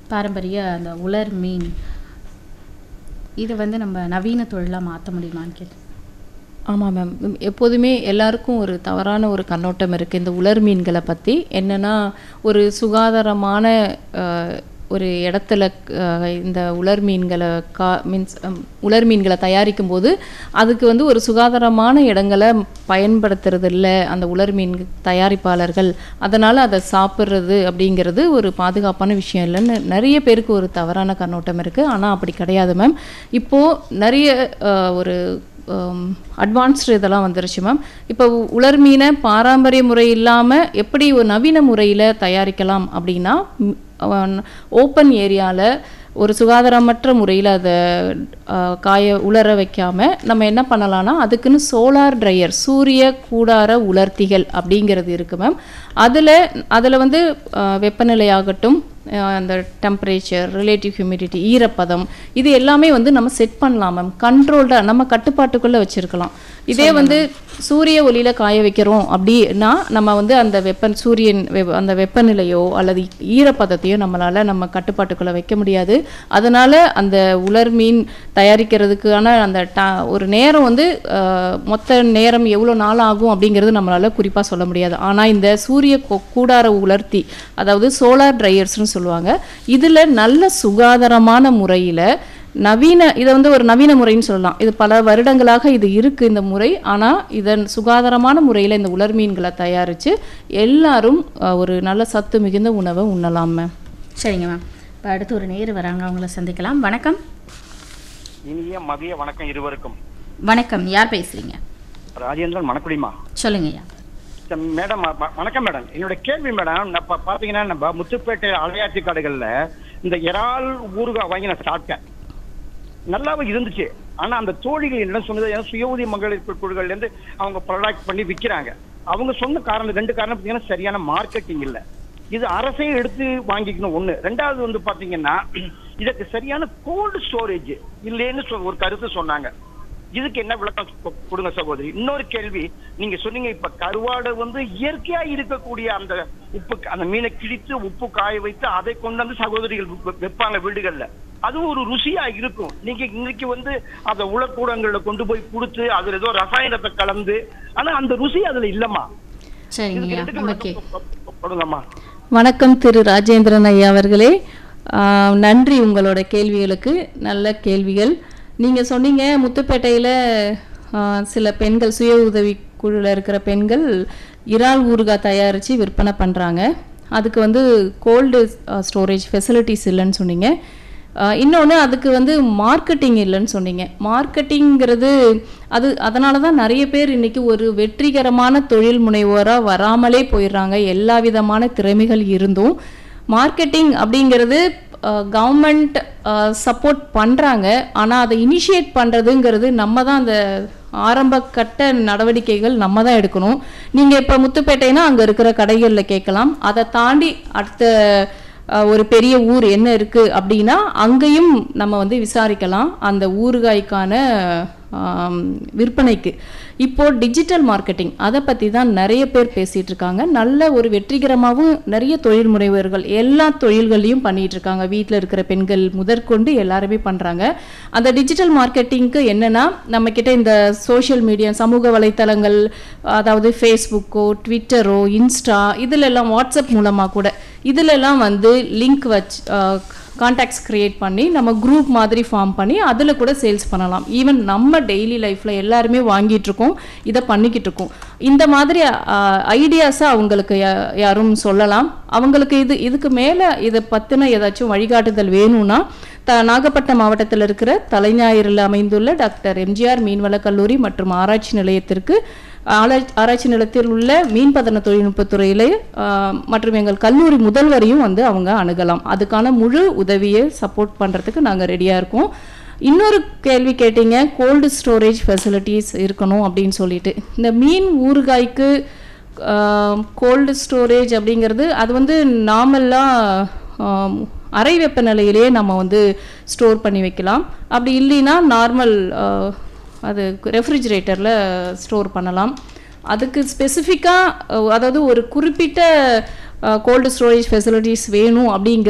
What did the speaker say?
பாரம்பரிய அந்த உலர் மீன் இதை வந்து நம்ம நவீன தொழிலாக மாற்ற முடியுமான்னு கேட்டு ஆமாம் மேம் எப்போதுமே எல்லாருக்கும் ஒரு தவறான ஒரு கண்ணோட்டம் இருக்குது இந்த உலர் மீன்களை பற்றி என்னென்னா ஒரு சுகாதாரமான அஹ், ஒரு இடத்துல அஹ், இந்த உலர் மீன்களை கா மீன்ஸ் உலர் மீன்களை தயாரிக்கும் போது அதுக்கு வந்து ஒரு சுகாதாரமான இடங்களை பயன்படுத்துறது இல்லை அந்த உலர் மீன் தயாரிப்பாளர்கள் அதனால் அதை சாப்பிட்றது அப்படிங்கிறது ஒரு பாதுகாப்பான விஷயம் இல்லைன்னு நிறைய பேருக்கு ஒரு தவறான கண்ணோட்டம் இருக்குது ஆனால் அப்படி கிடையாது மேம் இப்போது நிறைய அஹ், ஒரு அட்வான்ஸ்டு இதெல்லாம் வந்துருச்சு மேம் இப்போ உலர் மீனை பாரம்பரிய முறை இல்லாமல் எப்படி ஒரு நவீன முறையில் தயாரிக்கலாம் அப்படின்னா ஓப்பன் ஏரியாவில் ஒரு சுகாதாரமற்ற முறையில் அதை அஹ், காய உலர வைக்காமல் நம்ம என்ன பண்ணலாம்னா அதுக்குன்னு சோலார் ட்ரையர் சூரிய கூடார உலர்த்திகள் அப்படிங்கிறது இருக்குது மேம் அதில் அதில் வந்து அஹ், வெப்பநிலையாகட்டும் அஹ், அந்த டெம்பரேச்சர் ரிலேட்டிவ் ஹியூமிடிட்டி ஈரப்பதம் இது எல்லாமே வந்து நம்ம செட் பண்ணலாம் மேம் கண்ட்ரோல்டாக நம்ம கட்டுப்பாட்டுக்குள்ளே வச்சுருக்கலாம் இதே வந்து சூரிய ஒளியில் காய வைக்கிறோம் அப்படின்னா நம்ம வந்து அந்த வெப்ப சூரியன் வெ- அந்த வெப்பநிலையோ அல்லது ஈரப்பதத்தையோ நம்மளால் நம்ம கட்டுப்பாட்டுக்குள்ளே வைக்க முடியாது அதனால் அந்த உலர் மீன் தயாரிக்கிறதுக்கான அந்த டா ஒரு நேரம் வந்து அஹ், மொத்த நேரம் எவ்வளோ நாள் ஆகும் அப்படிங்கிறது நம்மளால் குறிப்பாக சொல்ல முடியாது ஆனால் இந்த சூரிய கொ- கூடார உலர்த்தி அதாவது சோலார் ட்ரையர்ஸ்னு சொல்லுவாங்க இதில் நல்ல சுகாதாரமான முறையில் நவீன இதை வந்து ஒரு நவீன முறைன்னு சொல்லலாம் இது பல வருடங்களாக இது இருக்கு இந்த முறை ஆனால் இதன் சுகாதாரமான முறையில் இந்த உலர் மீன்களை தயாரித்து எல்லாரும் அஹ், ஒரு நல்ல சத்து மிகுந்த உணவை உண்ணலாம் மேம் சரிங்க மேம் இப்போ அடுத்து ஒரு நேர் வராங்க அவங்கள சந்திக்கலாம் வணக்கம் இனிய மதிய வணக்கம் இருவருக்கும் வணக்கம் யார் பேசுறீங்க ராஜேந்திரன் மணக்குடிமா சொல்லுங்கய்யா மேடம் வ- வணக்கம் மேடம் என்னோட கேள்வி மேடம் நான் பா- பாத்தீங்கன்னா நம்ம முத்துப்பேட்டை அலையாட்சி கடைகள்ல இந்த இறால் ஊறுகாய் வாங்கி நான் சாப்பிட்டேன் நல்லாவே இருந்துச்சு ஆனா அந்த தோழிகள் என்ன சொன்னது ஏன்னா சுய உதவி மகளிர் கு- குழுக்கள்ல இருந்து அவங்க ப்ரொடக்ட் பண்ணி விக்கிறாங்க அவங்க சொன்ன காரணம் ரெண்டு காரணம் பாத்தீங்கன்னா சரியான மார்க்கெட்டிங் இல்ல இது அரசே எடுத்து வாங்கிக்கணும் ஒண்ணு ரெண்டாவது வந்து பாத்தீங்கன்னா இதற்கு சரியான கோல்டு ஸ்டோரேஜ் இல்லைன்னு சொ- ஒரு கருத்து சொன்னாங்க இதுக்கு என்ன விளக்கம் கொ- கொடுங்க சகோதரி இன்னொரு கேள்வி நீங்க சொன்னீங்க இப்ப கருவாடு வந்து இயற்கையா இருக்கக்கூடிய அந்த உப்பு அந்த மீனை கிழித்து உப்பு காய வைத்து அதை கொண்டு வந்து சகோதரிகள் வெ- வைப்பாங்க வீடுகள்ல அதுவும் ஒரு ருசியா இருக்கும் நீங்க இன்னைக்கு வந்து அந்த உலக்கூடங்கள்ல கொண்டு போய் கொடுத்து அதுல ஏதோ ரசாயனத்தை கலந்து ஆனா அந்த ருசி அதுல இல்லம்மா இதுக்கு சரிங்கய்யா ரெண்டுக்கும் ஓகே விளக்கம் கொ- கொ- கொடுங்கம்மா வணக்கம் திரு ராஜேந்திரன் ஐயா அவர்களே ஆஹ், நன்றி உங்களோட கேள்விகளுக்கு நல்ல கேள்விகள் நீங்கள் சொன்னீங்க முத்துப்பேட்டையில் சில பெண்கள் சுய உதவி குழுவில் இருக்கிற பெண்கள் இறால் ஊறுகாய் தயாரித்து விற்பனை பண்ணுறாங்க அதுக்கு வந்து கோல்டு ஸ்டோரேஜ் ஃபெசிலிட்டிஸ் இல்லைன்னு சொன்னீங்க இன்னொன்று அதுக்கு வந்து மார்க்கெட்டிங் இல்லைன்னு சொன்னீங்க மார்க்கெட்டிங்கிறது அது அதனால தான் நிறைய பேர் இன்னைக்கு ஒரு வெற்றிகரமான தொழில் முனைவோராக வராமலே போயிடுறாங்க எல்லா விதமான திறமைகள் இருந்தும் மார்க்கெட்டிங் அப்படிங்கிறது கவர்மெண்ட் சப்போர்ட் பண்ணுறாங்க ஆனால் அதை இனிஷியேட் பண்ணுறதுங்கிறது நம்ம தான் அந்த ஆரம்ப கட்ட நடவடிக்கைகள் நம்ம தான் எடுக்கணும் நீங்கள் இப்போ முத்துப்பேட்டைனா அங்கே இருக்கிற கடைகளில் கேட்கலாம் அதை தாண்டி அடுத்த அஹ், ஒரு பெரிய ஊர் என்ன இருக்கு அப்படின்னா அங்கேயும் நம்ம வந்து விசாரிக்கலாம் அந்த ஊறுகாய்க்கான ஆம், விற்பனைக்கு இப்போ டிஜிட்டல் மார்க்கெட்டிங் அதை பற்றி தான் நிறைய பேர் பேசிட்டு இருக்காங்க நல்ல ஒரு வெற்றிகரமாகவும் நிறைய தொழில் முனைவர்கள் எல்லா தொழில்களையும் பண்ணிட்டு இருக்காங்க வீட்டில் இருக்கிற பெண்கள் முதற்கொண்டு எல்லாருமே பண்ணுறாங்க அந்த டிஜிட்டல் மார்க்கெட்டிங்க்கு என்னன்னா நம்ம கிட்ட இந்த சோஷியல் மீடியா சமூக வலைத்தளங்கள் அதாவது ஃபேஸ்புக்கோ ட்விட்டரோ இன்ஸ்டா இதுல எல்லாம் வாட்ஸ்அப் மூலமாக கூட இதுல எல்லாம் வந்து லிங்க் வச்சு கான்டாக்ட்ஸ் கிரியேட் பண்ணி நம்ம குரூப் மாதிரி ஃபார்ம் பண்ணி அதில் கூட சேல்ஸ் பண்ணலாம் ஈவன் நம்ம டெய்லி லைஃப்பில் எல்லாருமே வாங்கிட்டு இருக்கோம் இதை பண்ணிக்கிட்டு இருக்கோம் இந்த மாதிரி ஐடியாஸை அவங்களுக்கு யா- யாரும் சொல்லலாம் அவங்களுக்கு இது இதுக்கு மேலே இதை பற்றின ஏதாச்சும் வழிகாட்டுதல் வேணும்னா த நாகப்பட்டினம் மாவட்டத்தில் இருக்கிற தலைஞாயிறில் அமைந்துள்ள டாக்டர் எம்ஜிஆர் மீன்வளக் கல்லூரி மற்றும் ஆராய்ச்சி நிலையத்திற்கு ஆராய்ச்சி ஆராய்ச்சி நிலையத்தில் உள்ள மீன்பதன தொழில்நுட்பத்துறையிலே ஆஹ், மற்றும் எங்கள் கல்லூரி முதல்வரையும் வந்து அவங்க அணுகலாம் அதுக்கான முழு உதவியை சப்போர்ட் பண்ணுறதுக்கு நாங்கள் ரெடியாக இருக்கோம் இன்னொரு கேள்வி கேட்டீங்க கோல்டு ஸ்டோரேஜ் ஃபெசிலிட்டிஸ் இருக்கணும் அப்படின்னு சொல்லிட்டு இந்த மீன் ஊறுகாய்க்கு கோல்டு ஸ்டோரேஜ் அப்படிங்கிறது அது வந்து நார்மலாக அறை வெப்பநிலையிலேயே நம்ம வந்து ஸ்டோர் பண்ணி வைக்கலாம் அப்படி இல்லைன்னா நார்மல் அது ரெஃப்ரிஜிரேட்டரில் ஸ்டோர் பண்ணலாம் அதுக்கு ஸ்பெசிஃபிக்காக அதாவது ஒரு குறிப்பிட்ட கோல்டு ஸ்டோரேஜ் ஃபெசிலிட்டிஸ் வேணும் அப்படிங்கிற